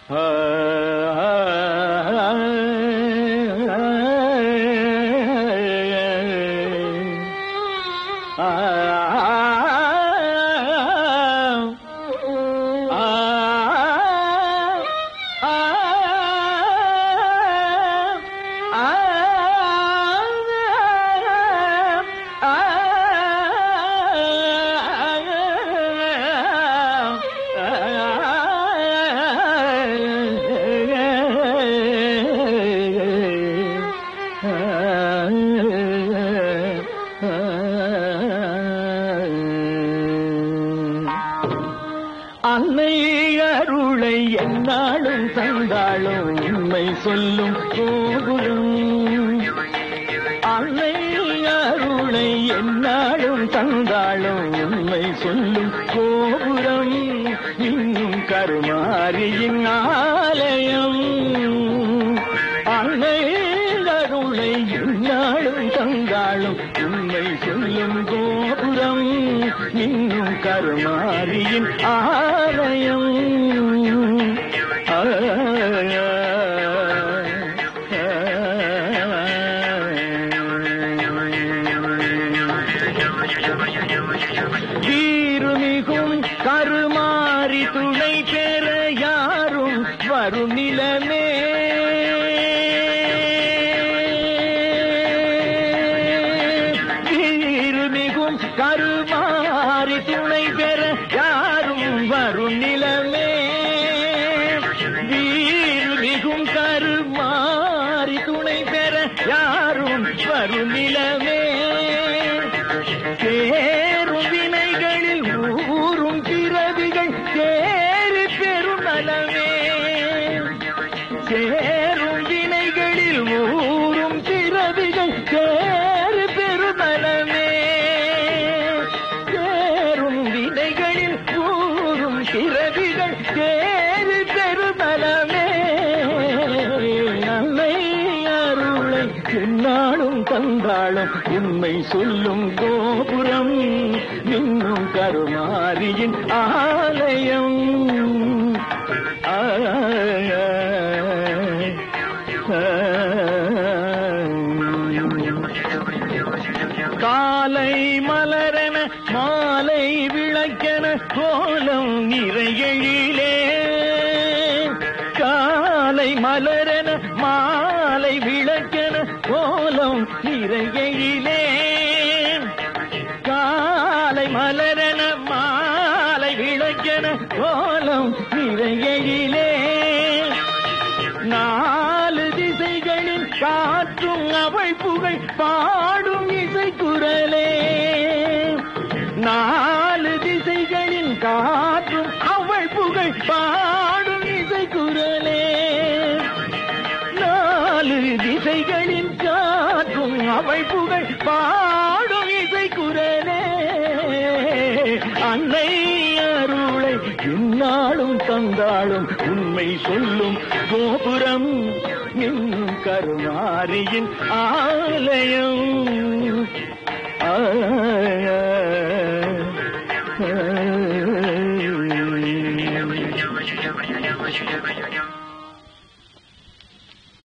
அன்னை அருளை என்னாலும் தந்தாளும் உண்மை சொல்லும் கோகுலம் அன்னை அருளை என்னாலும் தந்தாளும் உண்மை சொல்லும் கோபுரம் இன்னும் கருமாரியின் ஆலயம் அன்னை அருளை என்னாலும் தந்தாளும் உண்மை சொல்லும் கோபுரம் இன்னும் கருமாரியின் ஆலயம் ஆ, வீருமிகும் கருமாறி துணை பெற யாரும் வரும் நிலமே வீருமிகும் கருமாறி துணை பெற யாரும் வரும் நிலமே வீருமிகும் கருமாறி துணை பெற யாரும் வரும் நிலமே சேரும் வினைகளில் ஊறும் பிறவிகள் சேரி பெரும் நலமே சேரும் வினைகளில் ஊறும் பிறவிகள் சேரி பெரும் நலமே சேரும் வினைகளில் ஊறும் பிறவிகள் சேரி பெரும் நலமே நம்மை அருளை என்னாலும் தந்தாளும் உண்மை சொல்லும் கோபுரம் இன்னும் கருமாரியின் ஆலயம் ஆ, காலை மலரென மாலை விளக்கென கோலம் நிறையழிலே காலை மலரென மாலை விளக்கென கோலம் நிறையழிலே காலை மலரென மாலை விளக்கென கோலம் நிறையழிலே நாலு திசைகளில் காற்றும் அவள் புகழ் பாடும் இசை குரலே நாலு திசைகளின் காற்றும் அவள் புகழ் பாடும் இசை குரலே நாலு திசைகளின் காற்றும் அவள் புகழ் பாடும் இசை குரலே அன்னை அருளை என்னாலும் தந்தாளும் உண்மை சொல்லும் கோபுரம் இன்னும் கருமாரியின் ஆலயம்